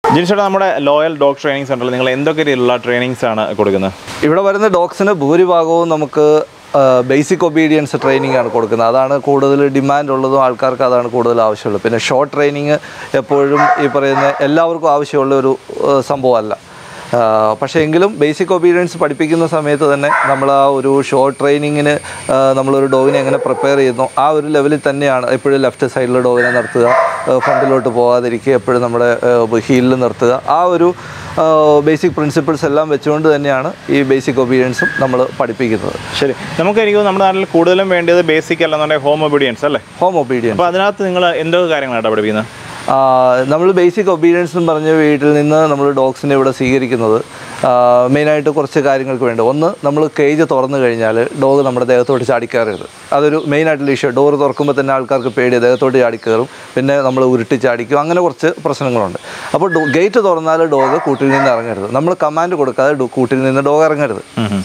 ജിൻസേട്ടാ നമ്മുടെ ലോയൽ dog training സെന്ററിൽ നിങ്ങൾ എന്തൊക്കെ രീതിയിലുള്ള ട്രെയിനിങ്സ് ആണ് കൊടുക്കുന്നത് ഇവിടെ വരുന്ന ഡോഗ്സിന് ഭൂരിഭാഗവും നമുക്ക് ബേസിക് ഒബീഡിയൻസ് ട്രെയിനിങ് ആണ് കൊടുക്കുന്നത് അതാണ് കൂടുതൽ ഡിമാൻഡ് ഉള്ളതും ആൾക്കാർക്ക് അതാണ് കൂടുതൽ ആവശ്യമുള്ളത് പിന്നെ ഷോർട്ട് ട്രെയിനിങ് എപ്പോഴും ഈ പറയുന്ന എല്ലാവർക്കും ആവശ്യമുള്ള ഒരു ആ, സംഭവമല്ല ആ, പക്ഷേ എങ്കിലും ബേസിക് ഒബീഡിയൻസ് പഠിപ്പിക്കുന്ന സമയത്ത് തന്നെ നമ്മൾ ആ ഒരു ഷോർട്ട് ട്രെയിനിങ്ങിന് നമ്മളൊരു ഡോഗിനെ എങ്ങനെ പ്രിപ്പയർ ചെയ്യുന്നു ആ ഒരു ലെവലിൽ തന്നെയാണ് എപ്പോഴും ലെഫ്റ്റ് സൈഡിൽ ഡോഗിനെ നിർത്തുക ഫ്രണ്ടിലോട്ട് പോകാതിരിക്കുക എപ്പോഴും നമ്മുടെ ഹീലിൽ നിർത്തുക ആ ഒരു ബേസിക് പ്രിൻസിപ്പിൾസ് എല്ലാം വെച്ചുകൊണ്ട് തന്നെയാണ് ഈ ബേസിക് ഒബീഡിയൻസും നമ്മൾ പഠിപ്പിക്കുന്നത് ശരി നമുക്ക് എനിക്ക് തോന്നുന്നു നമ്മുടെ നാട്ടിൽ കൂടുതലും വേണ്ടത് ബേസിക് അല്ലെന്നുണ്ടെങ്കിൽ ഹോം ഒബീഡിയൻസ് അല്ലേ ഹോം ഒബീഡിയൻസ് അപ്പോൾ അതിനകത്ത് നിങ്ങൾ എന്തൊക്കെ കാര്യങ്ങളാണ് പഠിപ്പിക്കുന്നത് നമ്മൾ ബേസിക് ഒബീഡിയൻസ് എന്ന് പറഞ്ഞ വീട്ടിൽ നിന്ന് നമ്മൾ ഡോഗ്സിനെ ഇവിടെ സ്വീകരിക്കുന്നത് മെയിനായിട്ട് കുറച്ച് കാര്യങ്ങൾക്ക് വേണ്ടി ഒന്ന് നമ്മൾ കേജ് തുറന്നു കഴിഞ്ഞാൽ ഡോഗ് നമ്മുടെ ദേഹത്തോട്ട് ചാടിക്കയറരുത് അതൊരു മെയിനായിട്ടുള്ള ഇഷ്യൂ ഡോർ തുറക്കുമ്പോൾ തന്നെ ആൾക്കാർക്ക് പേടി ദേഹത്തോട്ട് ചാടിക്കയറും പിന്നെ നമ്മൾ ഉരുട്ടി ചാടിക്കും അങ്ങനെ കുറച്ച് പ്രശ്നങ്ങളുണ്ട് അപ്പോൾ ഗേറ്റ് തുറന്നാൽ ഡോഗ് കൂട്ടിൽ നിന്ന് ഇറങ്ങരുത് നമ്മൾ കമാൻഡ് കൊടുക്കാതെ ഡോ- കൂട്ടിൽ നിന്ന് ഡോഗ് ഇറങ്ങരുത്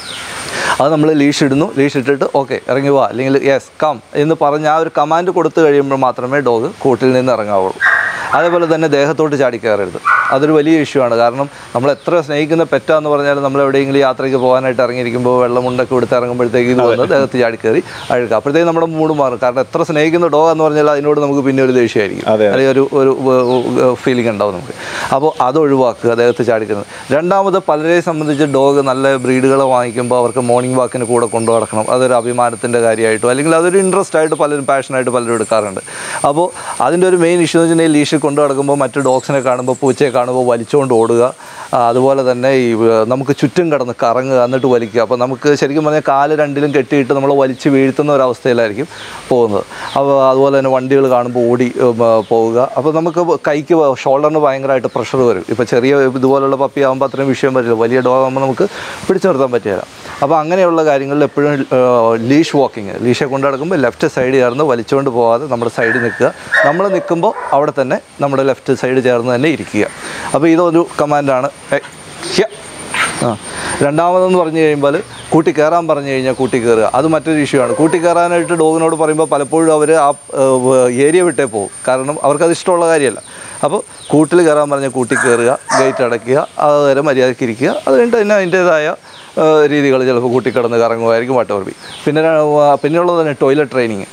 അത് നമ്മൾ ലീഷ് ഇടുന്നു ലീഷ് ഇട്ടിട്ട് ഓക്കെ ഇറങ്ങി പോവാ അല്ലെങ്കിൽ യെസ് കം എന്ന് പറഞ്ഞ് ആ ഒരു കമാൻഡ് കൊടുത്തു കഴിയുമ്പോൾ മാത്രമേ ഡോഗ് കൂട്ടിൽ നിന്ന് ഇറങ്ങാവുള്ളൂ അതേപോലെ തന്നെ ദേഹത്തോട്ട് ചാടി കയറരുത് അതൊരു വലിയ ഇഷ്യൂ ആണ് കാരണം നമ്മൾ എത്ര സ്നേഹിക്കുന്ന പെറ്റാന്ന് പറഞ്ഞാൽ നമ്മൾ എവിടെയെങ്കിലും യാത്രയ്ക്ക് പോകാനായിട്ട് ഇറങ്ങിയിരിക്കുമ്പോൾ വെള്ളമുണ്ടൊക്കെ എടുത്ത് ഇറങ്ങുമ്പോഴത്തേക്ക് ഇത് വന്ന് ദേഹത്ത് ചാടി കയറി അഴുക്കുക അപ്പോഴത്തേക്ക് നമ്മുടെ മൂഡ് മാറും കാരണം എത്ര സ്നേഹിക്കുന്ന ഡോഗ് എന്ന് പറഞ്ഞാൽ അതിനോട് നമുക്ക് പിന്നെ ഒരു ദേഷ്യമായിരിക്കും അതെ. അല്ലെങ്കിൽ ഒരു ഒരു ഫീലിംഗ് ഉണ്ടാവും നമുക്ക് അപ്പോൾ അത് ഒഴിവാക്കുക ദേഹത്ത് ചാടിക്കുന്നത് രണ്ടാമത് പലരെ സംബന്ധിച്ച് ഡോഗ് നല്ല ബ്രീഡുകളെ വാങ്ങിക്കുമ്പോൾ അവർക്ക് മോർണിംഗ് വാക്കിന് കൂടെ കൊണ്ടു നടക്കണം അതൊരു അഭിമാനത്തിൻ്റെ കാര്യമായിട്ടോ അല്ലെങ്കിൽ അതൊരു ഇൻട്രസ്റ്റ് ആയിട്ട് പലരും പാഷനായിട്ട് പലരും എടുക്കാറുണ്ട് അപ്പോൾ അതിൻ്റെ ഒരു മെയിൻ ഇഷ്യൂ എന്ന് വെച്ചിട്ടുണ്ടെങ്കിൽ ലീഷിൽ കൊണ്ടു നടക്കുമ്പോൾ മറ്റു ഡോഗ്സിനെ കാണുമ്പോൾ പൂച്ചയെ കാണുമ്പോൾ വലിച്ചുകൊണ്ട് ഓടുക ആ, അതുപോലെ തന്നെ ഈ ഏർ, നമുക്ക് ചുറ്റും കിടന്ന് കറങ്ങുക എന്നിട്ട് വലിക്കുക അപ്പോൾ നമുക്ക് ശരിക്കും പറഞ്ഞാൽ കാല് രണ്ടിലും കെട്ടിയിട്ട് നമ്മൾ വലിച്ച് വീഴ്ത്തുന്ന ഒരു അവസ്ഥയിലായിരിക്കും പോകുന്നത് അപ്പോൾ അതുപോലെ തന്നെ വണ്ടികൾ കാണുമ്പോൾ ഓടി ഉം, ആ, പോവുക അപ്പോൾ നമുക്ക് കൈക്ക് ഷോൾഡറിന് ഭയങ്കരമായിട്ട് പ്രഷർ വരും ഇപ്പോൾ ചെറിയ ഇതുപോലുള്ള പപ്പി ആകുമ്പോൾ അത്രയും വിഷയം പറ്റില്ല വലിയ ഡോഗ് ആകുമ്പോൾ നമുക്ക് പിടിച്ചു നിർത്താൻ പറ്റില്ല അപ്പോൾ അങ്ങനെയുള്ള കാര്യങ്ങളിൽ എപ്പോഴും ലീഷ് വാക്കിങ് ലീഷെ കൊണ്ട് നടക്കുമ്പോൾ ലെഫ്റ്റ് സൈഡ് ചേർന്ന് വലിച്ചുകൊണ്ട് പോകാതെ നമ്മുടെ സൈഡിൽ നിൽക്കുക നമ്മൾ നിൽക്കുമ്പോൾ അവിടെ തന്നെ നമ്മുടെ ലെഫ്റ്റ് സൈഡ് ചേർന്ന് തന്നെ ഇരിക്കുക അപ്പോൾ ഇതൊരു കമാൻഡാണ് ഏയ്, ഹ്യ. ആ രണ്ടാമതെന്ന് പറഞ്ഞു കഴിയുമ്പോൾ കൂട്ടി കയറാൻ പറഞ്ഞു കഴിഞ്ഞാൽ കൂട്ടി കയറുക അത് മറ്റൊരു ഇഷ്യൂ ആണ് കൂട്ടി കയറാനായിട്ട് ഡോഗിനോട് പറയുമ്പോൾ പലപ്പോഴും അവർ ആ ഏരിയ വിട്ടേ പോകും കാരണം അവർക്കത് ഇഷ്ടമുള്ള കാര്യമല്ല അപ്പോൾ കൂട്ടിൽ കയറാൻ പറഞ്ഞാൽ കൂട്ടി കയറുക ഗേറ്റ് അടയ്ക്കുക അതുവരെ മര്യാദയ്ക്ക് ഇരിക്കുക അത് കഴിഞ്ഞിട്ട് തന്നെ അതിൻ്റേതായ രീതികൾ ചിലപ്പോൾ കൂട്ടി കിടന്ന് കറങ്ങുമായിരിക്കും വട്ടവർബി പിന്നെ ര- പിന്നെയുള്ളത് തന്നെ ടോയ്ലറ്റ് ട്രെയിനിങ്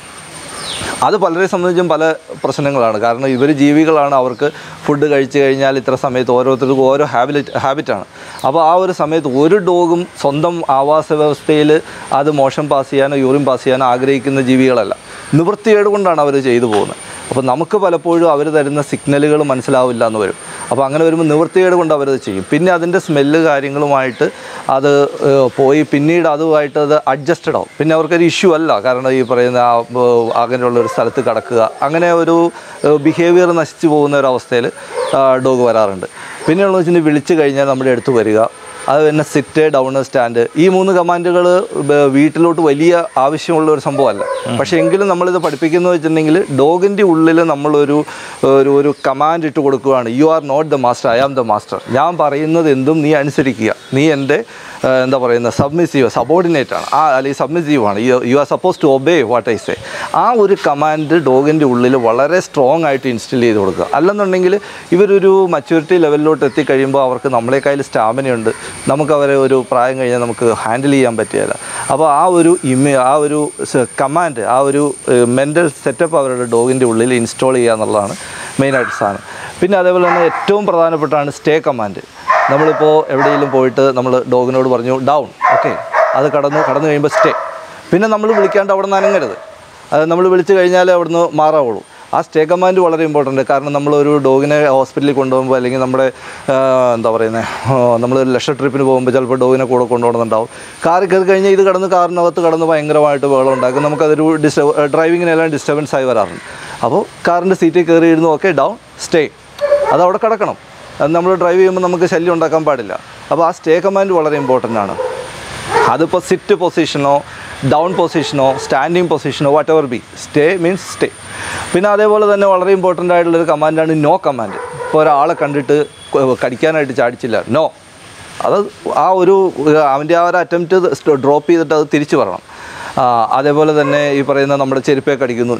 അത് പലരെ സംബന്ധിച്ചും പല പ്രശ്നങ്ങളാണ് കാരണം ഇവർ ജീവികളാണ് അവർക്ക് ഫുഡ് കഴിച്ചു കഴിഞ്ഞാൽ ഇത്ര സമയത്ത് ഓരോരുത്തർക്കും ഓരോ ഹാബിറ്റ് ഹാബിറ്റാണ് അപ്പോൾ ആ ഒരു സമയത്ത് ഒരു ഡോഗും സ്വന്തം ആവാസ വ്യവസ്ഥയിൽ അത് മോശം പാസ് ചെയ്യാനോ യൂറിൻ പാസ് ചെയ്യാനോ ആഗ്രഹിക്കുന്ന ജീവികളല്ല നിവൃത്തികേട് കൊണ്ടാണ് അവർ ചെയ്തു പോകുന്നത് അപ്പോൾ നമുക്ക് പലപ്പോഴും അവർ തരുന്ന സിഗ്നലുകൾ മനസ്സിലാവില്ല എന്ന് വരും അപ്പോൾ അങ്ങനെ വരുമ്പോൾ നിവൃത്തികേട് കൊണ്ട് അവരത് ചെയ്യും പിന്നെ അതിൻ്റെ സ്മെല്ല് കാര്യങ്ങളുമായിട്ട് അത് ഏഹ്, പോയി പിന്നീട് അതുമായിട്ട് അത് അഡ്ജസ്റ്റഡ് ആവും പിന്നെ അവർക്കൊരു ഇഷ്യൂ അല്ല കാരണം ഈ പറയുന്ന ആ, ഏഹ്, അങ്ങനെയുള്ള ഒരു സ്ഥലത്ത് കിടക്കുക അങ്ങനെ ഒരു ബിഹേവിയർ നശിച്ചു പോകുന്ന ഒരു അവസ്ഥയിൽ ഡോഗ് വരാറുണ്ട് പിന്നെയുള്ളത് വെച്ചിട്ടുണ്ടെങ്കിൽ വിളിച്ചു കഴിഞ്ഞാൽ നമ്മുടെ അടുത്ത് വരിക അത് പിന്നെ സിറ്റ് ഡൗൺ സ്റ്റാൻഡ് ഈ മൂന്ന് കമാൻഡുകൾ വീട്ടിലോട്ട് വലിയ ആവശ്യമുള്ള ഒരു സംഭവമല്ല പക്ഷേ എങ്കിലും നമ്മളിത് പഠിപ്പിക്കുന്നത് വെച്ചിട്ടുണ്ടെങ്കിൽ ഡോഗിൻ്റെ ഉള്ളിൽ നമ്മളൊരു ഒരു ഒരു കമാൻഡ് ഇട്ട് കൊടുക്കുകയാണ് you are not the master I am the master ഞാൻ പറയുന്നത് എന്തും നീ അനുസരിക്കുക നീ എൻ്റെ ഏഹ്, എന്താ പറയുന്നത് സബ്മിസീവ് സബോർഡിനേറ്റ് ആണ് ആ അല്ലെങ്കിൽ സബ്മിസീവ് ആണ് you are suppose to obey what I say ആ ഒരു കമാൻഡ് ഡോഗിൻ്റെ ഉള്ളിൽ വളരെ സ്ട്രോങ് ആയിട്ട് ഇൻസ്റ്റിൽ ചെയ്ത് കൊടുക്കുക അല്ലെന്നുണ്ടെങ്കിൽ ഇവരൊരു മച്യൂരിറ്റി ലെവലിലോട്ട് എത്തിക്കഴിയുമ്പോൾ അവർക്ക് നമ്മളെക്കാൾ സ്റ്റാമിനയുണ്ട് നമുക്ക് അവരെ ഒരു പ്രായം കഴിഞ്ഞാൽ നമുക്ക് ഹാൻഡിൽ ചെയ്യാൻ പറ്റില്ല അപ്പോൾ ആ ഒരു ഇമേ ആ ഒരു കമാൻഡ് ആ ഒരു മെൻ്റൽ സെറ്റപ്പ് അവരുടെ ഡോഗിൻ്റെ ഉള്ളിൽ ഇൻസ്റ്റാൾ ചെയ്യുക എന്നുള്ളതാണ് മെയിനായിട്ട് സാധനം പിന്നെ അതേപോലെ തന്നെ ഏറ്റവും പ്രധാനപ്പെട്ടാണ് സ്റ്റേ കമാൻഡ് നമ്മളിപ്പോൾ എവിടെയെങ്കിലും പോയിട്ട് നമ്മൾ ഡോഗിനോട് പറഞ്ഞു ഡൗൺ ഓക്കെ അത് കടന്നു കടന്നു കഴിയുമ്പോൾ സ്റ്റേ പിന്നെ നമ്മൾ വിളിക്കാണ്ട് അവിടെ നിന്ന് അനങ്ങരുത് അത് നമ്മൾ വിളിച്ചു കഴിഞ്ഞാൽ അവിടുന്ന് മാറാവുള്ളൂ ആ സ്റ്റേ കമാൻഡ് വളരെ ഇമ്പോർട്ടൻ്റ് കാരണം നമ്മളൊരു ഡോഗിനെ ഹോസ്പിറ്റലിൽ കൊണ്ടുപോകുമ്പോൾ അല്ലെങ്കിൽ നമ്മുടെ ആ, എന്താ പറയുന്നത് നമ്മൾ ലക്ഷ ട്രിപ്പിന് പോകുമ്പോൾ ചിലപ്പോൾ ഡോഗിനെ കൂടെ കൊണ്ടുപോകുന്നുണ്ടാവും കാറിൽ കയറി കഴിഞ്ഞാൽ ഇത് കടന്ന് കാറിനകത്ത് കടന്ന് ഭയങ്കരമായിട്ട് ബഹളം ഉണ്ടാക്കും നമുക്കതൊരു ഡിസ്റ്റർബ് ഡ്രൈവിങ്ങിനെല്ലാം ഡിസ്റ്റർബൻസ് ആയി വരാറുണ്ട് അപ്പോൾ കാറിൻ്റെ സീറ്റിൽ കയറി ഇരുന്നു ഓക്കെ ഡൗൺ സ്റ്റേ അത് അവിടെ കിടക്കണം അത് നമ്മൾ ഡ്രൈവ് ചെയ്യുമ്പോൾ നമുക്ക് ശല്യം ഉണ്ടാക്കാൻ പാടില്ല അപ്പോൾ ആ സ്റ്റേ കമാൻഡ് വളരെ ഇമ്പോർട്ടൻ്റ് ആണ് അതിപ്പോൾ സിറ്റ് പൊസിഷനോ ഡൗൺ പൊസിഷനോ സ്റ്റാൻഡിങ് പൊസിഷനോ whatever be stay means stay പിന്നെ അതേപോലെ തന്നെ വളരെ ഇമ്പോർട്ടൻ്റ് ആയിട്ടുള്ളൊരു കമാൻഡാണ് നോ കമാൻഡ് ഇപ്പോൾ ഒരാളെ കണ്ടിട്ട് ക- കടിക്കാനായിട്ട് ചാടിച്ചില്ല നോ അത് ആ ഒരു അവൻ്റെ ആ ഒരു അറ്റംപ്റ്റ് ഡ്രോപ്പ് ചെയ്തിട്ട് അത് തിരിച്ചു വരണം ആ, അതേപോലെ തന്നെ ഈ പറയുന്ന നമ്മുടെ ചെരുപ്പേ കടിക്കുന്നു നോ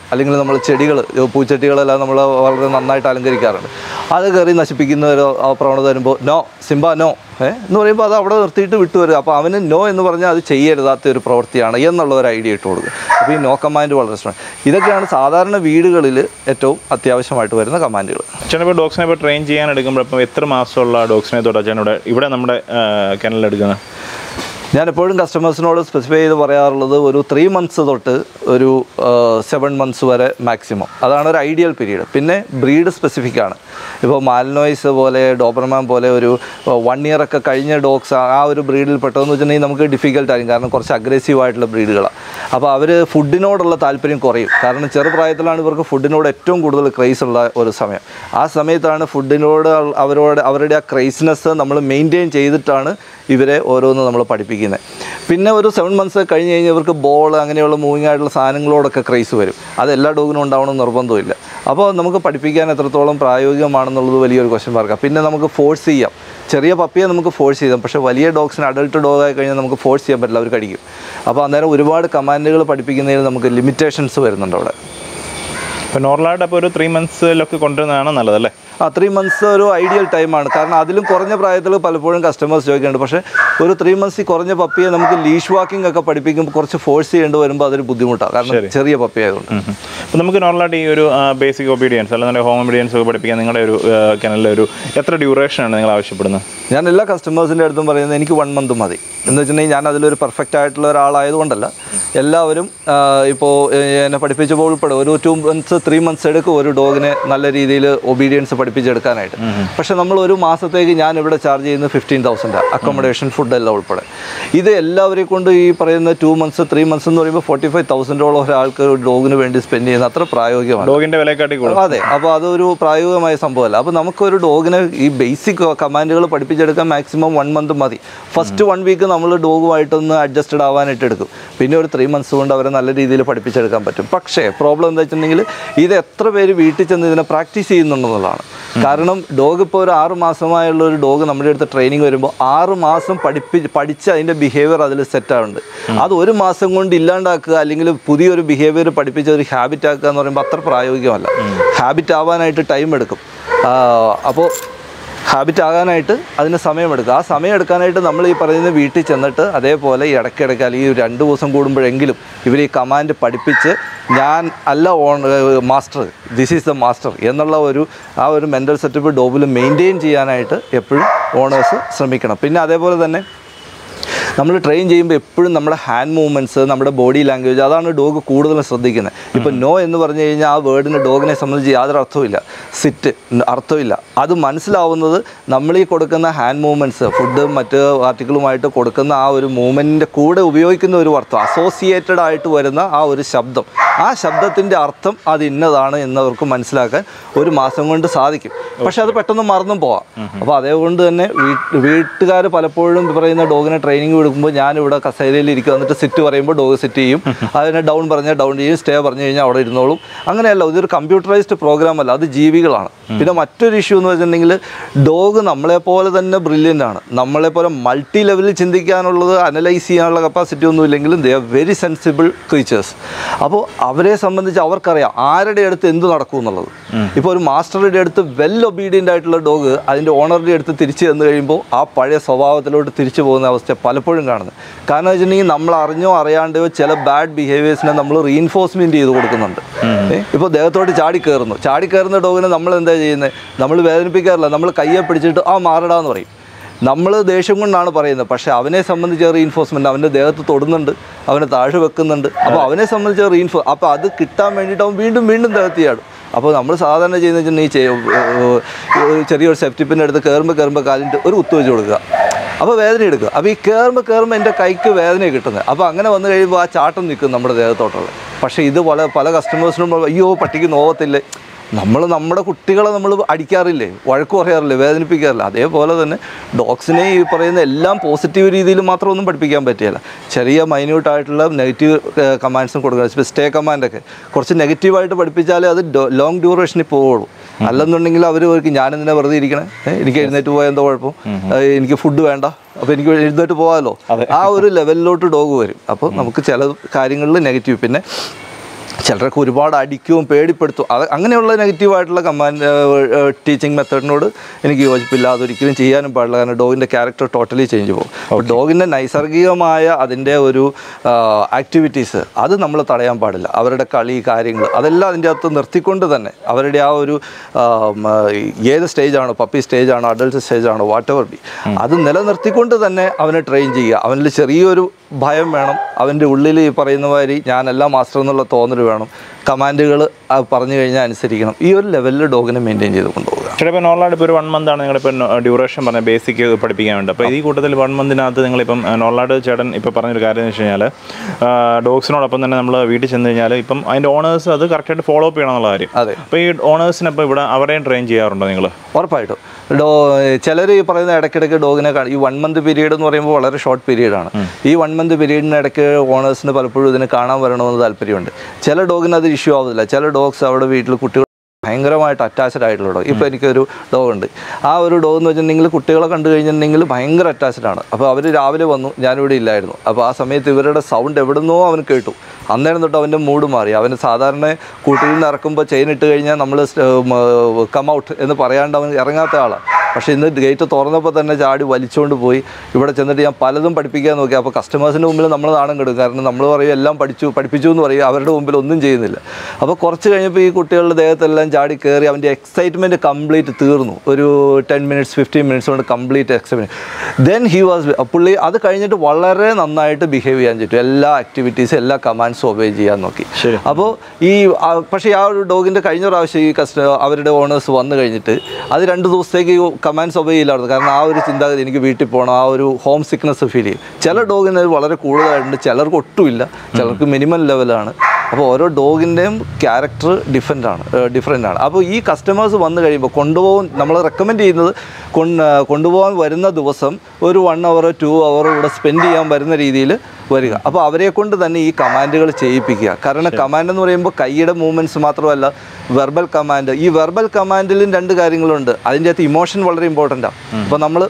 അല്ലെങ്കിൽ നമ്മൾ ചെടികൾ പൂച്ചെടികളെല്ലാം നമ്മൾ വളരെ നന്നായിട്ട് അലങ്കരിക്കാറുണ്ട് അത് കയറി നശിപ്പിക്കുന്ന ഒരു ആ പ്രവണത വരുമ്പോൾ നോ സിംബ നോ ഏ എന്ന് പറയുമ്പോൾ അത് അവിടെ നിർത്തിയിട്ട് വിട്ടുവരിക അപ്പോൾ അവന് നോ എന്ന് പറഞ്ഞാൽ അത് ചെയ്യരുതാത്ത ഒരു പ്രവൃത്തിയാണ് എന്നുള്ള ഒരു ഐഡിയ ഇട്ട് കൊടുക്കുക അപ്പോൾ ഈ നോ കമാൻഡ് വളരെ ശ്രമം ഇതൊക്കെയാണ് സാധാരണ വീടുകളിൽ ഏറ്റവും അത്യാവശ്യമായിട്ട് വരുന്ന കമാൻഡുകൾ അച്ഛൻ ഇപ്പോൾ ഡോഗ്സിനെ ഇപ്പോൾ ട്രെയിൻ ചെയ്യാൻ എടുക്കുമ്പോൾ ഇപ്പം എത്ര മാസമുള്ള ഡോഗ്സിനെ തൊട്ട് അച്ഛൻ ഇവിടെ ഇവിടെ നമ്മുടെ കനലിൽ എടുക്കുന്നത് ഞാൻ എപ്പോഴും കസ്റ്റമേഴ്സിനോട് സ്പെസിഫൈ ചെയ്ത് പറയാറുള്ളത് ഒരു ത്രീ മന്ത്സ് തൊട്ട് ഒരു സെവൻ മന്ത്സ് വരെ മാക്സിമം അതാണ് ഒരു ഐഡിയൽ പീരീഡ് പിന്നെ ബ്രീഡ് സ്പെസിഫിക് ആണ് ഇപ്പോൾ മാൽനോയ്സ് പോലെ ഡോബർമാൻ പോലെ ഒരു വൺ ഇയർ ഒക്കെ കഴിഞ്ഞ ഡോഗ്സ് ആ ഒരു ബ്രീഡിൽ പെട്ടതെന്ന് വെച്ചിട്ടുണ്ടെങ്കിൽ നമുക്ക് ഡിഫിക്കൽട്ട് ആയിരിക്കും കാരണം കുറച്ച് അഗ്രസീവ് ആയിട്ടുള്ള ബ്രീഡുകളാണ് അപ്പോൾ അവർ ഫുഡിനോടുള്ള താല്പര്യം കുറയും കാരണം ചെറുപ്രായത്തിലാണ് ഇവർക്ക് ഫുഡിനോട് ഏറ്റവും കൂടുതൽ ക്രൈസ് ഉള്ള ഒരു സമയം ആ സമയത്താണ് ഫുഡിനോട് അവരോട് അവരുടെ ആ ക്രൈസ്നെസ് നമ്മൾ മെയിൻറ്റെയിൻ ചെയ്തിട്ടാണ് ഇവരെ ഓരോന്ന് നമ്മൾ പഠിപ്പിക്കുന്നത് പിന്നെ ഒരു സെവൻ മന്ത്സ് കഴിഞ്ഞ് കഴിഞ്ഞാൽ ഇവർക്ക് ബോൾ അങ്ങനെയുള്ള മൂവിങ് ആയിട്ടുള്ള സാധനങ്ങളോടൊക്കെ ക്രൈസ് വരും അത് എല്ലാ ഡോഗിനും ഉണ്ടാവണം നിർബന്ധമില്ല അപ്പോൾ നമുക്ക് പഠിപ്പിക്കാൻ എത്രത്തോളം പ്രായോഗികമാണെന്നുള്ളത് വലിയൊരു ക്വസ്റ്റ്യൻ മാർക്കാണ് പിന്നെ നമുക്ക് ഫോഴ്സ് ചെയ്യാം ചെറിയ പപ്പിയെ നമുക്ക് ഫോഴ്സ് ചെയ്യാം പക്ഷേ വലിയ ഡോഗ്സിന് അഡൾട്ട് ഡോഗ് ആയി കഴിഞ്ഞാൽ നമുക്ക് ഫോഴ്സ് ചെയ്യാൻ പറ്റില്ല അവർ കടിക്കും അപ്പോൾ അന്നേരം ഒരുപാട് കമാൻഡുകൾ പഠിപ്പിക്കുന്നതിൽ നമുക്ക് ലിമിറ്റേഷൻസ് വരുന്നുണ്ട് അവിടെ ഇപ്പോൾ നോർമലായിട്ട് അപ്പോൾ ഒരു ത്രീ മന്ത്സിലൊക്കെ കൊണ്ടുവരുന്നതാണ് നല്ലതല്ലേ ആ ത്രീ മന്ത്സ് ഒരു ഐഡിയൽ ടൈമാണ് കാരണം അതിലും കുറഞ്ഞ പ്രായത്തിൽ പലപ്പോഴും കസ്റ്റമേഴ്സ് ചോദിക്കുന്നുണ്ട് പക്ഷേ ഒരു ത്രീ മന്ത്സ് കുറഞ്ഞ പപ്പിയെ നമുക്ക് ലീഷ് വാക്കിംഗ് ഒക്കെ പഠിപ്പിക്കുമ്പോൾ കുറച്ച് ഫോഴ്സ് ചെയ്യേണ്ടി വരുമ്പോൾ അതൊരു ബുദ്ധിമുട്ടാണ് കാരണം ചെറിയ പപ്പി ആയതുകൊണ്ട് അപ്പോൾ നമുക്ക് നോർമലായിട്ട് ഈ ഒരു ബേസിക് ഒബീഡിയൻസ് അല്ലെങ്കിൽ ഹോം ഒബീഡിയൻസ് ഒക്കെ പഠിപ്പിക്കാൻ നിങ്ങളുടെ ഒരു കനലിൽ ഒരു എത്ര ഡ്യൂറേഷനാണ് നിങ്ങൾ ആവശ്യപ്പെടുന്നത് ഞാൻ എല്ലാ കസ്റ്റമേഴ്സിൻ്റെ അടുത്തും പറയുന്നത് എനിക്ക് വൺ മന്ത് മതി എന്ന് വെച്ചിട്ടുണ്ടെങ്കിൽ ഞാൻ അതിലൊരു പെർഫെക്റ്റ് ആയിട്ടുള്ള ഒരാളായതുകൊണ്ടല്ല എല്ലാവരും ഇപ്പോൾ എന്നെ പഠിപ്പിച്ചപ്പോൾ ഉൾപ്പെടെ ഒരു ടു മന്ത്സ് ത്രീ മന്ത്സ് എടുക്കും ഒരു ഡോഗിനെ നല്ല രീതിയിൽ ഒബീഡിയൻസ് പഠിപ്പിച്ചെടുക്കാനായിട്ട് പക്ഷെ നമ്മൾ ഒരു മാസത്തേക്ക് ഞാൻ ഇവിടെ ചാർജ് ചെയ്യുന്നത് ഫിഫ്റ്റീൻ തൗസൻഡ് അക്കോമഡേഷൻ ഫുഡ് എല്ലാം ഉൾപ്പെടെ ഇത് എല്ലാവരെയും കൊണ്ട് ഈ പറയുന്ന ടു മന്ത്സ് ത്രീ മന്ത്സ് എന്ന് പറയുമ്പോൾ ഫോർട്ടി ഫൈവ് തൗസൻഡോളം ഒരാൾക്ക് ഒരു ഡോഗിന് വേണ്ടി സ്പെൻഡ് ചെയ്യുന്ന അത്ര പ്രായോഗികമാണ് ഡോഗിൻ്റെ വിലക്കാട്ടി കൂടും അതെ അപ്പോൾ അതൊരു പ്രായോഗികമായ സംഭവമല്ല അപ്പോൾ നമുക്കൊരു ഡോഗിനെ ഈ ബേസിക് കമാൻഡുകൾ പഠിപ്പിച്ചെടുക്കാൻ മാക്സിമം വൺ മന്ത് മതി ഫസ്റ്റ് വൺ വീക്ക് നമ്മൾ ഡോഗുമായിട്ടൊന്ന് അഡ്ജസ്റ്റഡ് ആവാനായിട്ട് എടുക്കും പിന്നെ ഒരു ത്രീ മന്ത്സ് കൊണ്ട് അവരെ നല്ല രീതിയിൽ പഠിപ്പിച്ചെടുക്കാൻ പറ്റും പക്ഷേ പ്രോബ്ലം എന്താ വെച്ചിട്ടുണ്ടെങ്കിൽ ഇത് എത്ര പേര് വീട്ടിൽ ചെന്ന് ഇതിനെ പ്രാക്ടീസ് ചെയ്യുന്നുണ്ടെന്നുള്ളതാണ് കാരണം ഡോഗ് ഇപ്പോൾ ഒരു ആറ് മാസമായുള്ള ഒരു ഡോഗ് നമ്മുടെ അടുത്ത് ട്രെയിനിങ് വരുമ്പോൾ ആറ് മാസം പഠിപ്പി പഠിച്ച് അതിൻ്റെ ബിഹേവിയർ അതിൽ സെറ്റ് ആവുന്നുണ്ട് അത് ഒരു മാസം കൊണ്ട് ഇല്ലാണ്ടാക്കുക അല്ലെങ്കിൽ പുതിയൊരു ബിഹേവിയർ പഠിപ്പിച്ച ഒരു ഹാബിറ്റ് ആക്കുക എന്ന് പറയുമ്പോൾ അത്ര പ്രായോഗികമല്ല ഹാബിറ്റ് ആവാനായിട്ട് ടൈം എടുക്കും അപ്പോൾ ഹാബിറ്റ് ആകാനായിട്ട് അതിന് സമയമെടുക്കും ആ സമയം എടുക്കാനായിട്ട് നമ്മൾ ഈ പറയുന്ന വീട്ടിൽ ചെന്നിട്ട് അതേപോലെ ഈ ഇടയ്ക്കിടയ്ക്ക് അല്ലെങ്കിൽ ഒരു രണ്ട് ദിവസം കൂടുമ്പോഴെങ്കിലും ഇവർ ഈ കമാൻഡ് പഠിപ്പിച്ച് ഞാൻ അല്ല own master this is the master എന്നുള്ള ഒരു ആ ഒരു മെൻ്റൽ സെറ്റപ്പ് ഡോബിൽ മെയിൻറ്റെയിൻ ചെയ്യാനായിട്ട് എപ്പോഴും ഓണേഴ്സ് ശ്രമിക്കണം പിന്നെ അതേപോലെ തന്നെ നമ്മൾ ട്രെയിൻ ചെയ്യുമ്പോൾ എപ്പോഴും നമ്മുടെ ഹാൻഡ് മൂവ്മെൻറ്റ്സ് നമ്മുടെ ബോഡി ലാംഗ്വേജ് അതാണ് ഡോഗ് കൂടുതലും ശ്രദ്ധിക്കുന്നത് ഇപ്പോൾ നോ എന്ന് പറഞ്ഞു കഴിഞ്ഞാൽ ആ വേർഡിന് ഡോഗിനെ സംബന്ധിച്ച് യാതൊരു അർത്ഥമില്ല സിറ്റ് അർത്ഥമില്ല അത് മനസ്സിലാവുന്നത് നമ്മൾ ഈ കൊടുക്കുന്ന ഹാൻഡ് മൂവ്മെൻറ്റ്സ് ഫുഡ് മറ്റ് ആർട്ടിക്കിളുമായിട്ട് കൊടുക്കുന്ന ആ ഒരു മൂവ്മെൻറ്റിൻ്റെ കൂടെ ഉപയോഗിക്കുന്ന ഒരു അർത്ഥം അസോസിയേറ്റഡ് ആയിട്ട് വരുന്ന ആ ഒരു ശബ്ദം ആ ശബ്ദത്തിൻ്റെ അർത്ഥം അത് ഇന്നതാണ് എന്നവർക്ക് മനസ്സിലാക്കാൻ ഒരു മാസം കൊണ്ട് സാധിക്കും പക്ഷെ അത് പെട്ടെന്ന് മറന്നും പോവാം അപ്പോൾ അതേകൊണ്ട് തന്നെ വീട്ടുകാർ പലപ്പോഴും പറയുന്ന ഡോഗിനെ ട്രെയിനിങ് കൊടുക്കുമ്പോൾ ഞാനിവിടെ കസേരയിൽ ഇരിക്കുക എന്നിട്ട് സിറ്റ് പറയുമ്പോൾ ഡോഗ് സിറ്റ് ചെയ്യും അതിനെ ഡൗൺ പറഞ്ഞാൽ ഡൗൺ ചെയ്യും സ്റ്റേ പറഞ്ഞു കഴിഞ്ഞാൽ അവിടെ ഇരുന്നോളും അങ്ങനെയല്ല ഇതൊരു കമ്പ്യൂട്ടറൈസ്ഡ് പ്രോഗ്രാം അല്ല അത് ജീവികളാണ് പിന്നെ മറ്റൊരു ഇഷ്യൂ എന്ന് വെച്ചിട്ടുണ്ടെങ്കിൽ ഡോഗ് നമ്മളെപ്പോലെ തന്നെ ബ്രില്യൻ്റ് ആണ് നമ്മളെപ്പോലെ മൾട്ടി ലെവലിൽ ചിന്തിക്കാനുള്ളത് അനലൈസ് ചെയ്യാനുള്ള കപ്പാസിറ്റി ഒന്നും ഇല്ലെങ്കിലും they are very sensible creatures അപ്പോൾ അവരെ സംബന്ധിച്ച് അവർക്കറിയാം ആരുടെ അടുത്ത് എന്ത് നടക്കും എന്നുള്ളത് ഇപ്പോൾ ഒരു മാസ്റ്ററുടെ അടുത്ത് വെൽ ഒബീഡിയൻ്റ് ആയിട്ടുള്ള ഡോഗ് അതിൻ്റെ ഓണറുടെ അടുത്ത് തിരിച്ചു ചെന്ന് കഴിയുമ്പോൾ ആ പഴയ സ്വഭാവത്തിലോട്ട് തിരിച്ചു പോകുന്ന അവസ്ഥ പലപ്പോഴും കാണുന്നത് കാരണം വെച്ചിട്ടുണ്ടെങ്കിൽ നമ്മൾ അറിഞ്ഞോ അറിയാണ്ടോ ചില ബാഡ് ബിഹേവിയേഴ്സിനെ നമ്മൾ റീഇൻഫോഴ്സ്മെൻറ്റ് ചെയ്ത് കൊടുക്കുന്നുണ്ട് ഇപ്പോൾ ദേഹത്തോട്ട് ചാടി കയറുന്നു ചാടി കയറുന്ന ഡോഗിനെ നമ്മൾ എന്താ ചെയ്യുന്നത് നമ്മൾ വേദനിപ്പിക്കാറില്ല നമ്മൾ കയ്യെ പിടിച്ചിട്ട് ആ മാറടാന്ന് പറയും നമ്മൾ ദേഷ്യം കൊണ്ടാണ് പറയുന്നത് പക്ഷേ അവനെ സംബന്ധിച്ച് റീഇൻഫോഴ്സ്മെൻറ്റ് അവൻ്റെ ദേഹത്ത് തൊടുന്നുണ്ട് അവനെ താഴെ വെക്കുന്നുണ്ട് അപ്പോൾ അവനെ സംബന്ധിച്ച് റീഇൻഫോ അപ്പോൾ അത് കിട്ടാൻ വേണ്ടിയിട്ട് അവൻ വീണ്ടും വീണ്ടും ദേഹത്ത് ചാടും അപ്പോൾ നമ്മൾ സാധാരണ ചെയ്യുന്നത് വെച്ചിട്ടുണ്ടെങ്കിൽ ഈ ചെറിയൊരു സെഫ്റ്റിപ്പിൻ്റെ അടുത്ത് കയറുമ്പോൾ കയറുമ്പോൾ കാലിൻ്റെ ഒരു കുത്തു വെച്ച് കൊടുക്കുക അപ്പോൾ വേദന എടുക്കുക അപ്പോൾ ഈ കയറുമ്പോൾ കയറുമ്പോൾ എൻ്റെ കൈക്ക് വേദന കിട്ടുന്നത് അപ്പോൾ അങ്ങനെ വന്നു കഴിയുമ്പോൾ ആ ചാട്ടം നിൽക്കും നമ്മുടെ ദേഹത്തോട്ടുള്ളത് പക്ഷേ ഇത് പല പല കസ്റ്റമേഴ്സിനും അയ്യോ പട്ടിക്ക് നോവത്തില്ലേ നമ്മൾ നമ്മുടെ കുട്ടികളെ നമ്മൾ അടിക്കാറില്ലേ വഴക്ക് പറയാറില്ലേ വേദനിപ്പിക്കാറില്ല അതേപോലെ തന്നെ ഡോഗ്സിനെ ഈ പറയുന്ന എല്ലാം പോസിറ്റീവ് രീതിയിൽ മാത്രം ഒന്നും പഠിപ്പിക്കാൻ പറ്റില്ല ചെറിയ മൈന്യൂട്ടായിട്ടുള്ള നെഗറ്റീവ് കമാൻഡ്സും കൊടുക്കുക ഇപ്പോൾ സ്റ്റേ കമാൻഡൊക്കെ കുറച്ച് നെഗറ്റീവായിട്ട് പഠിപ്പിച്ചാലേ അത് ലോങ് ഡ്യൂറേഷനിൽ പോവുള്ളൂ അല്ലെന്നുണ്ടെങ്കിൽ അവർ പറയും ഞാനെന്തിനാ വെറുതെ ഇരിക്കണേ ഏ, എനിക്ക് എഴുന്നേറ്റ് പോയാൽ എന്താ കുഴപ്പം ഏ, എനിക്ക് ഫുഡ് വേണ്ട അപ്പോൾ എനിക്ക് എഴുന്നേറ്റ് പോകാമല്ലോ ആ ഒരു ലെവലിലോട്ട് ഡോഗ് വരും അപ്പോൾ നമുക്ക് ചില കാര്യങ്ങളിൽ നെഗറ്റീവ് പിന്നെ ചിലരൊക്കെ ഒരുപാട് അടിക്കുകയും പേടിപ്പെടുത്തും അത് അങ്ങനെയുള്ള നെഗറ്റീവായിട്ടുള്ള കമാൻഡ് ടീച്ചിങ് മെത്തേഡിനോട് എനിക്ക് യോജിപ്പില്ല അതൊരിക്കലും ചെയ്യാനും പാടില്ല കാരണം ഡോഗിൻ്റെ ക്യാരക്ടർ ടോട്ടലി ചേഞ്ച് പോകും അപ്പോൾ ഡോഗിൻ്റെ നൈസർഗികമായ അതിൻ്റെ ഒരു ആക്ടിവിറ്റീസ് അത് നമ്മൾ തടയാൻ പാടില്ല അവരുടെ കളി കാര്യങ്ങൾ അതെല്ലാം അതിൻ്റെ അകത്ത് നിർത്തിക്കൊണ്ട് തന്നെ അവരുടെ ആ ഒരു ആ, മ, ഏത് സ്റ്റേജാണോ പപ്പി സ്റ്റേജാണോ അഡൾട്ട് സ്റ്റേജാണോ വാട്ട് എവർ ബി അത് നിലനിർത്തിക്കൊണ്ട് തന്നെ അവനെ ട്രെയിൻ ചെയ്യുക അവനിൽ ചെറിയൊരു ഭയം വേണം അവൻ്റെ ഉള്ളിൽ ഈ പറയുന്ന മാതിരി ഞാനെല്ലാം മാസ്റ്റർ എന്നുള്ള തോന്നൽ വേണം കമാൻഡുകൾ പറഞ്ഞു കഴിഞ്ഞാൽ അനുസരിക്കണം ഈ ഒരു ലെവലിൽ ഡോഗിനെ മെയിൻറ്റെയിൻ ചെയ്ത് കൊണ്ടുപോകുക ചേട്ടാ ഇപ്പോൾ നോർലായിട്ട് ഇപ്പോൾ ഒരു വൺ മന്ത് ആണ് നിങ്ങളിപ്പോൾ ഡ്യൂറേഷൻ പറഞ്ഞ ബേസിക് പഠിപ്പിക്കാൻ വേണ്ടി അപ്പോൾ ഈ കൂട്ടത്തിൽ വൺ മന്തിനകത്ത് നിങ്ങളിപ്പം നോർലായിട്ട് ചേട്ടൻ ഇപ്പോൾ പറഞ്ഞൊരു കാര്യം എന്ന് വെച്ച് കഴിഞ്ഞാൽ ഡോഗ്സിനോടൊപ്പം തന്നെ നമ്മൾ വീട്ടിൽ ചെന്ന് കഴിഞ്ഞാൽ ഇപ്പം അതിൻ്റെ ഓണേഴ്സ് അത് കറക്റ്റായിട്ട് ഫോളോ അപ്പ് ചെയ്യണം എന്നുള്ള കാര്യം അതെ അപ്പോൾ ഈ ഓണേഴ്സിനപ്പോൾ ഇവിടെ അവരെയും ട്രെയിൻ ചെയ്യാറുണ്ടോ നിങ്ങൾ ഉറപ്പായിട്ടും ഡോ ചിലർ ഈ പറയുന്ന ഇടയ്ക്കിടയ്ക്ക് ഡോഗിനെ കാണും ഈ വൺ മന്ത് പീരീഡ് എന്ന് പറയുമ്പോൾ വളരെ ഷോർട്ട് പീരീഡാണ് ഈ വൺ മന്ത് പീരീഡിനിടയ്ക്ക് ഓണേഴ്സിന് പലപ്പോഴും ഇതിനെ കാണാൻ വരണമെന്ന് താല്പര്യമുണ്ട് ചില ഡോഗിന് അത് ഇഷ്യൂ ആവുന്നില്ല ചില ഡോഗ്സ് അവിടെ വീട്ടിൽ കുട്ടികൾ ഭയങ്കരമായിട്ട് അറ്റാച്ച്ഡ് ആയിട്ടുള്ള ഡോഗ് ഇപ്പോൾ എനിക്കൊരു ഡോഗ് ഉണ്ട് ആ ഒരു ഡോഗ് എന്ന് വെച്ചിട്ടുണ്ടെങ്കിൽ കുട്ടികളെ കണ്ടു കഴിഞ്ഞിട്ടുണ്ടെങ്കിൽ ഭയങ്കര അറ്റാച്ച്ഡ് ആണ് അപ്പോൾ അവർ രാവിലെ വന്നു ഞാനിവിടെ ഇല്ലായിരുന്നു അപ്പോൾ ആ സമയത്ത് ഇവരുടെ സൗണ്ട് എവിടുന്നോ അവൻ കേട്ടു അന്നേരം തൊട്ട് അവൻ്റെ മൂഡ് മാറി അവന് സാധാരണ കൂട്ടിൽ നിന്ന് ഇറക്കുമ്പോൾ ചെയിൻ ഇട്ട് കഴിഞ്ഞാൽ നമ്മൾ കം ഔട്ട് എന്ന് പറയാണ്ട് അവൻ ഇറങ്ങാത്ത ആളാണ് പക്ഷേ ഇന്ന് ഗേറ്റ് തുറന്നപ്പോൾ തന്നെ ചാടി വലിച്ചുകൊണ്ട് പോയി ഇവിടെ ചെന്നിട്ട് ഞാൻ പലതും പഠിപ്പിക്കാൻ നോക്കി അപ്പോൾ കസ്റ്റമേഴ്സിൻ്റെ മുമ്പിൽ നമ്മൾ നാണം കെടും കാരണം നമ്മൾ പറയും എല്ലാം പഠിച്ചു പഠിപ്പിച്ചു എന്ന് പറയും അവരുടെ മുമ്പിൽ ഒന്നും ചെയ്യുന്നില്ല അപ്പോൾ കുറച്ച് കഴിഞ്ഞപ്പോൾ ഈ കുട്ടികളുടെ ദേഹത്തെല്ലാം ചാടി കയറി അവൻ്റെ എക്സൈറ്റ്മെൻറ്റ് കംപ്ലീറ്റ് തീർന്നു ഒരു ടെൻ മിനിറ്റ്സ് ഫിഫ്റ്റീൻ മിനിറ്റ്സ് കൊണ്ട് complete excitement then he was പുള്ളി അത് കഴിഞ്ഞിട്ട് വളരെ നന്നായിട്ട് ബിഹേവ് ചെയ്യാൻ പറ്റും എല്ലാ ആക്ടിവിറ്റീസും എല്ലാ കമാൻഡ്സും ഒബേ ചെയ്യാൻ നോക്കി ശരി. അപ്പോൾ ഈ ആ, പക്ഷേ ആ ഒരു ഡോഗിൻ്റെ കഴിഞ്ഞ പ്രാവശ്യം ഈ കസ്റ്റ അവരുടെ ഓണേഴ്സ് വന്നു കഴിഞ്ഞിട്ട് അത് രണ്ട് ദിവസത്തേക്ക് കമാൻഡ്സ് ഒബേ ചെയ്യില്ലായിരുന്നു കാരണം ആ ഒരു ചിന്താഗതി എനിക്ക് വീട്ടിൽ പോകണം ആ ഒരു ഹോം സിക്നസ് ഫീൽ ചെയ്യും ചില ഡോഗിന് അത് വളരെ കൂടുതലായിട്ടുണ്ട് ചിലർക്ക് ഒട്ടുമില്ല ചിലർക്ക് മിനിമം ലെവലാണ് അപ്പോൾ ഓരോ ഡോഗിൻ്റെയും ക്യാരക്ടർ ഡിഫറെൻ്റ് ആണ് ഡിഫറെൻ്റ് ആണ് അപ്പോൾ ഈ കസ്റ്റമേഴ്സ് വന്നു കഴിയുമ്പോൾ കൊണ്ടുപോകാൻ നമ്മൾ റെക്കമെൻഡ് ചെയ്യുന്നത് കൊണ്ട് കൊണ്ടുപോകാൻ വരുന്ന ദിവസം ഒരു വൺ അവർ ടു അവർ ഇവിടെ സ്പെൻഡ് ചെയ്യാൻ വരുന്ന രീതിയിൽ വരിക അപ്പോൾ അവരെ കൊണ്ട് തന്നെ ഈ കമാൻഡുകൾ ചെയ്യിപ്പിക്കുക കാരണം കമാൻഡ് എന്ന് പറയുമ്പോൾ കൈയുടെ മൂവ്മെൻറ്റ്സ് മാത്രമല്ല വെർബൽ കമാൻഡ് ഈ വെർബൽ കമാൻഡിലും രണ്ട് കാര്യങ്ങളുണ്ട് അതിൻ്റെ അകത്ത് ഇമോഷൻ വളരെ ഇമ്പോർട്ടൻ്റ് ആണ് അപ്പോൾ നമ്മൾ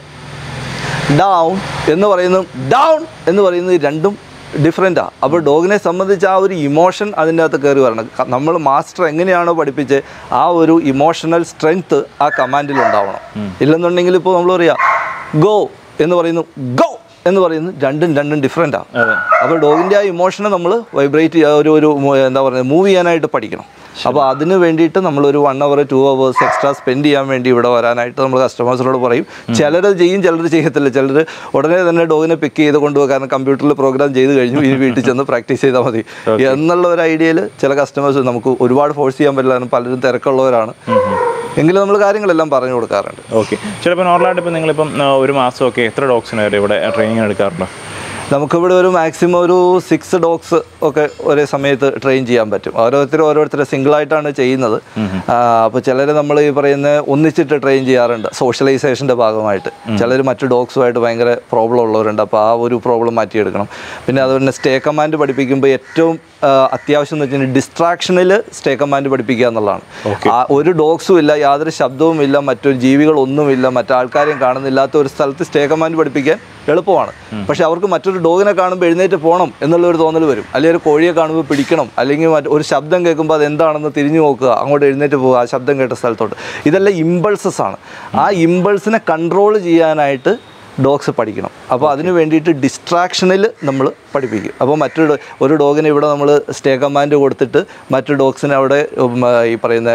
ഡൗൺ എന്ന് പറയുന്നതും ഡൗൺ എന്ന് പറയുന്നത് രണ്ടും ഡിഫറെൻറ്റാണ് അപ്പോൾ ഡോഗിനെ സംബന്ധിച്ച് ആ ഒരു ഇമോഷൻ അതിൻ്റെ അകത്ത് കയറി വരണം നമ്മൾ മാസ്റ്റർ എങ്ങനെയാണോ പഠിപ്പിച്ച് ആ ഒരു ഇമോഷണൽ സ്ട്രെങ്ത് ആ കമാൻഡിൽ ഉണ്ടാവണം ഇല്ലെന്നുണ്ടെങ്കിൽ ഇപ്പോൾ നമ്മൾ പറയാ ഗോ എന്ന് പറയുന്നു ഗോ എന്ന് പറയുന്നത് രണ്ടും രണ്ടും ഡിഫറെൻറ്റാണ് അതെ അപ്പോൾ ഡോഗിൻ്റെ ആ ഇമോഷനെ നമ്മൾ വൈബ്രേറ്റ് ചെയ്യുക ഒരു ഒരു മു- എന്താ പറയുക മൂവ് ചെയ്യാനായിട്ട് പഠിക്കണം അപ്പോൾ അതിന് വേണ്ടിയിട്ട് നമ്മളൊരു one hour two hours extra spend ചെയ്യാൻ വേണ്ടി ഇവിടെ വരാനായിട്ട് നമ്മൾ കസ്റ്റമേഴ്സിനോട് പറയും ചിലർ ചെയ്യും ചിലർ ചെയ്യത്തില്ല ചിലർ ഉടനെ തന്നെ ഡോഗിനെ പിക്ക് ചെയ്ത് കൊണ്ടുപോകുക കാരണം കമ്പ്യൂട്ടറിൽ പ്രോഗ്രാം ചെയ്ത് കഴിഞ്ഞു ഇനി വീട്ടിൽ ചെന്ന് പ്രാക്ടീസ് ചെയ്താൽ മതി എന്നുള്ള ഒരു ഐഡിയയിൽ ചില കസ്റ്റമേഴ്സ് നമുക്ക് ഒരുപാട് ഫോഴ്സ് ചെയ്യാൻ പറ്റില്ല കാരണം പലരും തിരക്കുള്ളവരാണ് എങ്കിലും നമ്മൾ കാര്യങ്ങളെല്ലാം പറഞ്ഞു കൊടുക്കാറുണ്ട് ഓക്കെ ചിലപ്പോൾ നോർമലായിട്ട് ഇപ്പോൾ നിങ്ങളിപ്പം ആ, ഒരു മാസമൊക്കെ എത്ര ഡോഗ്സിന് വരെ ഇവിടെ ട്രെയിനിങ് എടുക്കാറുണ്ട് നമുക്കിവിടെ ഒരു മാക്സിമം ഒരു സിക്സ് ഡോഗ്സ് ഒക്കെ ഒരേ സമയത്ത് ട്രെയിൻ ചെയ്യാൻ പറ്റും ഓരോരുത്തരും ഓരോരുത്തരെ സിംഗിളായിട്ടാണ് ചെയ്യുന്നത് അപ്പോൾ ചിലർ നമ്മൾ ഈ പറയുന്ന ഒന്നിച്ചിട്ട് ട്രെയിൻ ചെയ്യാറുണ്ട് സോഷ്യലൈസേഷൻ്റെ ഭാഗമായിട്ട് ചിലർ മറ്റു ഡോഗ്സുമായിട്ട് ഭയങ്കര പ്രോബ്ലം ഉള്ളവരുണ്ട് അപ്പോൾ ആ ഒരു പ്രോബ്ലം മാറ്റിയെടുക്കണം പിന്നെ അതുപോലെ തന്നെ സ്റ്റേ കമാൻഡ് പഠിപ്പിക്കുമ്പോൾ ഏറ്റവും ആ, അത്യാവശ്യം എന്ന് വെച്ചാൽ ഡിസ്ട്രാക്ഷനിൽ സ്റ്റേ കമാൻഡ് പഠിപ്പിക്കുക എന്നുള്ളതാണ് ആ ഒരു ഡോഗ്സും ഇല്ല യാതൊരു ശബ്ദവും ഇല്ല മറ്റൊരു ജീവികളൊന്നുമില്ല മറ്റാൾക്കാരെയും കാണുന്നില്ലാത്ത ഒരു സ്ഥലത്ത് സ്റ്റേ കമാൻഡ് പഠിപ്പിക്കാൻ എളുപ്പമാണ് പക്ഷെ അവർക്ക് മറ്റൊരു ഡോഗിനെ കാണുമ്പോൾ എഴുന്നേറ്റ് പോകണം എന്നുള്ള ഒരു തോന്നൽ വരും അല്ലെങ്കിൽ ഒരു കോഴിയെ കാണുമ്പോൾ പിടിക്കണം അല്ലെങ്കിൽ മറ്റ് ഒരു ശബ്ദം കേൾക്കുമ്പോൾ അത് എന്താണെന്ന് തിരിഞ്ഞു നോക്കുക അങ്ങോട്ട് എഴുന്നേറ്റ് പോകുക ആ ശബ്ദം കേട്ട സ്ഥലത്തോട്ട് ഇതെല്ലാം ഇമ്പൾസസ് ആണ് ആ ഇമ്പൾസിനെ കൺട്രോൾ ചെയ്യാനായിട്ട് ഡോഗ്സ് പഠിക്കണം അപ്പോൾ അതിന് വേണ്ടിയിട്ട് ഡിസ്ട്രാക്ഷനിൽ നമ്മൾ പഠിപ്പിക്കും അപ്പോൾ മറ്റൊരു ഡോ- ഒരു ഡോഗിന് ഇവിടെ നമ്മൾ സ്റ്റേ കമാൻഡ് കൊടുത്തിട്ട് മറ്റു ഡോഗ്സിനെ അവിടെ ഉം, ആ, ഈ പറയുന്ന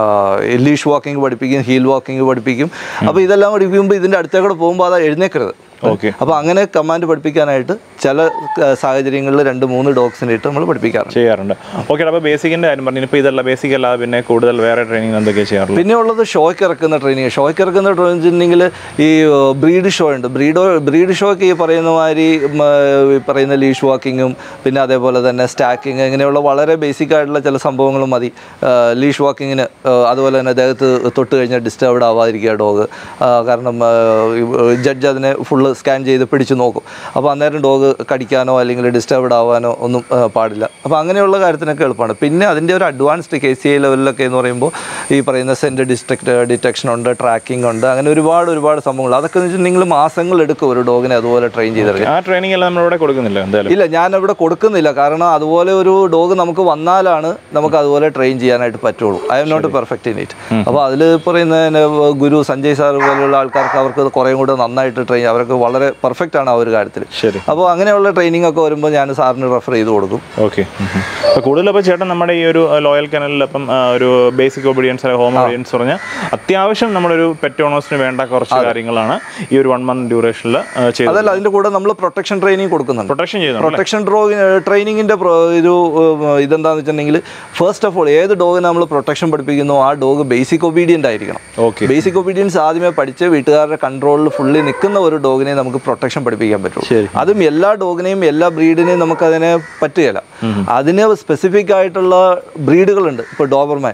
ലീഷ് വാക്കിംഗ് പഠിപ്പിക്കും ഹീൽ വാക്കിംഗ് പഠിപ്പിക്കും അപ്പോൾ ഇതെല്ലാം പഠിപ്പിക്കുമ്പോൾ ഇതിൻ്റെ അടുത്തേക്കൂടെ പോകുമ്പോൾ അത് എഴുന്നേക്കരുത് ഓക്കെ അപ്പോൾ അങ്ങനെ കമാൻഡ് പഠിപ്പിക്കാനായിട്ട് ചില ആ, സാഹചര്യങ്ങളിൽ രണ്ട് മൂന്ന് ഡോഗ്സിനെ ഇട്ട് നമ്മൾ പഠിപ്പിക്കാറുണ്ട് ചെയ്യാറുണ്ട് ഓക്കെ അപ്പോൾ ബേസിക്കിൻ്റെ കാര്യം പറഞ്ഞു ഇപ്പോൾ ഇതല്ല ബേസിക് അല്ലാതെ പിന്നെ കൂടുതൽ വേറെ ട്രെയിനിങ് എന്തൊക്കെയാണ് ചെയ്യാറുള്ളത് പിന്നെ ഉള്ളത് ഷോയ്ക്ക് ഇറക്കുന്ന ട്രെയിനിങ് ഷോയ്ക്ക് ഇറക്കുന്ന ട്രെയിനിങ് ഈ ബ്രീഡ് ഷോ ഉണ്ട് ബ്രീഡ് ബ്രീഡ് ഷോയ്ക്ക് ഈ പറയുന്ന മാതിരി ഉം, ആ, ഈ പറയുന്ന ലീഷ് വാക്കിങ്ങും പിന്നെ അതേപോലെ തന്നെ സ്റ്റാക്കിങ് ഇങ്ങനെയുള്ള വളരെ ബേസിക് ആയിട്ടുള്ള ചില സംഭവങ്ങളും മതി ലീഷ് വാക്കിങ്ങിന് അതുപോലെ തന്നെ ദേഹത്ത് തൊട്ട് കഴിഞ്ഞാൽ ഡിസ്റ്റർബ്ഡ് ആവാതിരിക്കുക ഡോഗ് കാരണം ജഡ്ജ് അതിനെ ഫുള്ള് സ്കാൻ ചെയ്ത് പിടിച്ച് നോക്കും അപ്പോൾ അന്നേരം ഡോഗ് കടിക്കാനോ അല്ലെങ്കിൽ ഡിസ്റ്റർബ്ഡ് ആവാനോ ഒന്നും ആ, പാടില്ല അപ്പോൾ അങ്ങനെയുള്ള കാര്യത്തിനൊക്കെ എളുപ്പമാണ് പിന്നെ അതിൻ്റെ ഒരു അഡ്വാൻസ്ഡ് കെ സി ഐ ലെവലിലൊക്കെ എന്ന് പറയുമ്പോൾ ഈ പറയുന്ന സെൻറ്റ് ഡിസ്ട്രിക്ട് ഡിറ്റക്ഷൻ ഉണ്ട് ട്രാക്കിംഗ് ഉണ്ട് അങ്ങനെ ഒരുപാട് ഒരുപാട് സംഭവങ്ങൾ അതൊക്കെ എന്ന് വെച്ചിട്ടുണ്ടെങ്കിൽ മാസങ്ങൾ എടുക്കും ഒരു ഡോഗിനെ അതുപോലെ ട്രെയിൻ ചെയ്തെടുക്കാൻ ആ ട്രെയിനിങ് എല്ലാം നമ്മളിവിടെ കൊടുക്കുന്നില്ല എന്തായാലും ഇല്ല ഞാൻ ഇവിടെ കൊടുക്കുന്നില്ല കാരണം അതുപോലെ ഒരു ഡോഗ് നമുക്ക് വന്നാലാണ് നമുക്ക് അതുപോലെ ട്രെയിൻ ചെയ്യാനായിട്ട് പറ്റുള്ളൂ I'm not perfect in it അപ്പോൾ അതിൽ പറയുന്ന തന്നെ ഗുരു സഞ്ജയ് സാർ പോലെയുള്ള ആൾക്കാർക്ക് അവർക്ക് കുറേ കൂടെ നന്നായിട്ട് ട്രെയിൻ അവർക്ക് വളരെ പെർഫെക്റ്റ് ആണ് ആ ഒരു കാര്യത്തിൽ ശരി അപ്പോൾ അങ്ങനെയുള്ള ട്രെയിനിങ് ഒക്കെ വരുമ്പോൾ ഞാൻ സാറിന് റെഫർ ചെയ്ത് കൊടുക്കും ഓക്കെ അപ്പോൾ കൂടുതലപ്പോൾ ചേട്ടൻ നമ്മുടെ ഈ ഒരു ലോയൽ കനലിൽ അപ്പം ആ, ഒരു ബേസിക് ഒബീഡിയൻസ് അല്ലെങ്കിൽ ഹോം ഒബീഡിയൻസ് പറഞ്ഞ അത്യാവശ്യം നമ്മുടെ ഒരു പെറ്റ് ഓണേഴ്സിന് വേണ്ട കുറച്ച് കാര്യങ്ങളാണ് ഈ ഒരു വൺ മന്ത് ഡ്യൂറേഷനിൽ ചെയ്ത് അതല്ല അതിൻ്റെ കൂടെ നമ്മൾ പ്രൊട്ടക്ഷൻ ട്രെയിനിങ് കൊടുക്കുന്നുണ്ട് പ്രൊട്ടക്ഷൻ ചെയ്യുന്നുണ്ട് പ്രൊട്ടക്ഷൻ ഡ്രോ ട്രെയിനിങ്ങിൻ്റെ ഒരു ഉം, ഇതെന്താണെന്ന് വെച്ചിട്ടുണ്ടെങ്കിൽ ഫസ്റ്റ് ഓഫ് ഓൾ ഏത് ഡോഗിനെ നമ്മൾ പ്രൊട്ടക്ഷൻ പഠിപ്പിക്കുന്നോ ആ ഡോഗ് ബേസിക് ഒബീഡിയൻ്റ് ആയിരിക്കണം ഓക്കെ ബേസിക് ഒബീഡിയൻസ് ആദ്യമേ പഠിച്ച് വീട്ടുകാരുടെ കൺട്രോളിൽ ഫുള്ളി നിൽക്കുന്ന ഒരു ഡോഗിനെ നമുക്ക് പ്രൊട്ടക്ഷൻ പഠിപ്പിക്കാൻ പറ്റുള്ളൂ ശരി. അതും എല്ലാ ഡോഗിനെയും എല്ലാ ബ്രീഡിനെയും നമുക്ക് അതിനെ പറ്റുകയില്ല അതിന് സ്പെസിഫിക് ആയിട്ടുള്ള ബ്രീഡുകളുണ്ട് ഇപ്പോൾ ഡോബർമാൻ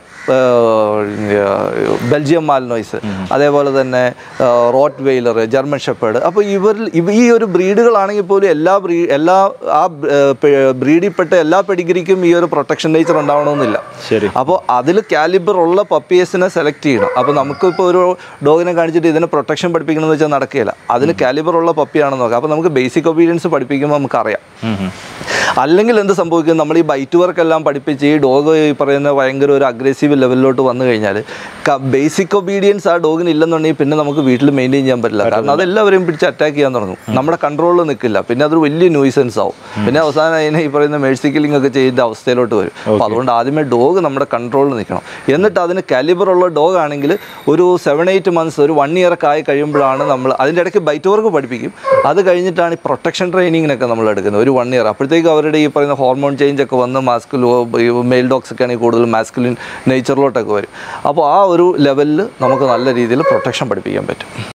ബെൽജിയം മാൽനോയ്സ് അതേപോലെ തന്നെ റോട്ട് വെയിലർ ജർമ്മൻ ഷെപ്പേർഡ് അപ്പോൾ ഇവരിൽ ഇവ ഈ ഒരു ബ്രീഡുകളാണെങ്കിൽ പോലും എല്ലാ ബ്രീ എല്ലാ ആ ബ്രീഡിൽപ്പെട്ട എല്ലാ പെഡിഗ്രിക്കും ഈ ഒരു പ്രൊട്ടക്ഷൻ നേച്ചർ ഉണ്ടാവണമെന്നില്ല ശരി അപ്പോൾ അതിൽ കാലിബർ ഉള്ള പപ്പിയസിനെ സെലക്ട് ചെയ്യണം അപ്പോൾ നമുക്കിപ്പോൾ ഒരു ഡോഗിനെ കാണിച്ചിട്ട് ഇതിനെ പ്രൊട്ടക്ഷൻ പഠിപ്പിക്കണം എന്ന് വെച്ചാൽ നടക്കുകയില്ല അതിന് കാലിബർ ഉള്ള പപ്പിയാണെന്ന് നോക്കാം അപ്പോൾ നമുക്ക് ബേസിക് ഒബീഡിയൻസ് പഠിപ്പിക്കുമ്പോൾ നമുക്കറിയാം ഉം, ഉം. അല്ലെങ്കിൽ എന്ത് സംഭവിക്കും നമ്മൾ ഈ ബൈറ്റ് വർക്ക് എല്ലാം പഠിപ്പിച്ച് ഈ ഡോഗ് ഈ പറയുന്ന ഭയങ്കര ഒരു അഗ്രസീവ് ലെവലിലോട്ട് വന്നു കഴിഞ്ഞാൽ ബേസിക് ഒബീഡിയൻസ് ആ ഡോഗിന് ഇല്ലെന്നുണ്ടെങ്കിൽ പിന്നെ നമുക്ക് വീട്ടിൽ മെയിൻറ്റെയിൻ ചെയ്യാൻ പറ്റില്ല കാരണം അതെല്ലാവരെയും പിടിച്ച് അറ്റാക്ക് ചെയ്യാൻ തുടങ്ങും നമ്മുടെ കൺട്രോളിൽ നിൽക്കില്ല പിന്നെ അതൊരു വലിയ ന്യൂസൻസ് ആവും പിന്നെ അവസാനം അതിനെ ഈ പറയുന്ന മേഴ്സിക്കലിംഗ് ഒക്കെ ചെയ്യുന്ന അവസ്ഥയിലോട്ട് വരും അപ്പോൾ അതുകൊണ്ട് ആദ്യമേ ഡോഗ് നമ്മുടെ കൺട്രോളിൽ നിൽക്കണം എന്നിട്ട് അതിന് കാലിബർ ഉള്ള ഡോഗ് ആണെങ്കിൽ ഒരു സെവൻ എയ്റ്റ് മന്ത്സ് ഒരു വൺ ഇയർ ഒക്കെ ആയി കഴിയുമ്പോഴാണ് നമ്മൾ അതിൻ്റെ ഇടയ്ക്ക് ബൈറ്റ് വർക്ക് പഠിപ്പിക്കും അത് കഴിഞ്ഞിട്ടാണ് ഈ പ്രൊട്ടക്ഷൻ ട്രെയിനിങ്ങിനൊക്കെ നമ്മൾ എടുക്കുന്നത് ഒരു വൺ ഇയർ അപ്പോഴത്തേക്ക് അവരുടെ ഈ പറയുന്ന ഹോർമോൺ ചേഞ്ച് ഒക്കെ വന്ന് മാസ്കുലോ മെയിൽ ഡോഗ്സ് ഒക്കെ ആണെങ്കിൽ കൂടുതൽ മാസ്കുലിൻ നേച്ചറിലോട്ടൊക്കെ വരും അപ്പോൾ ആ ഒരു ലെവലിൽ നമുക്ക് നല്ല രീതിയിൽ പ്രൊട്ടക്ഷൻ പഠിപ്പിക്കാൻ പറ്റും